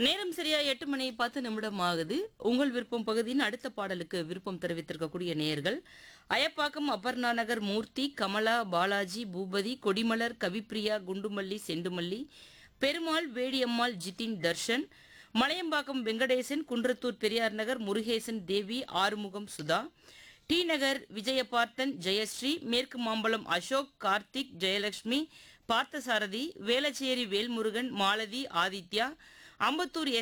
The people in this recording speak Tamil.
நேரம் சரியா எட்டு மணி பத்து நிமிடம் ஆகுது உங்கள் விருப்பம் பகுதியின் அடுத்த பாடலுக்கு விருப்பம் தெரிவித்திருக்கக்கூடிய நேயர்கள் அயப்பாக்கம் அபர்ணா நகர் மூர்த்தி கமலா பாலாஜி பூபதி கொடிமலர் கவிப்ரியா குண்டுமல்லி செண்டுமல்லி பெருமாள் வேடியம்மாள் ஜிதின் தர்ஷன் மலையம்பாக்கம் வெங்கடேசன் குன்றத்தூர் பெரியார் நகர் முருகேசன் தேவி ஆறுமுகம் சுதா டி நகர் விஜயபார்த்தன் ஜெயஸ்ரீ மேற்கு மாம்பலம் அசோக் கார்த்திக் ஜெயலட்சுமி பார்த்தசாரதி வேளச்சேரி வேல்முருகன் மாலதி ஆதித்யா அம்பத்தூர் எஸ்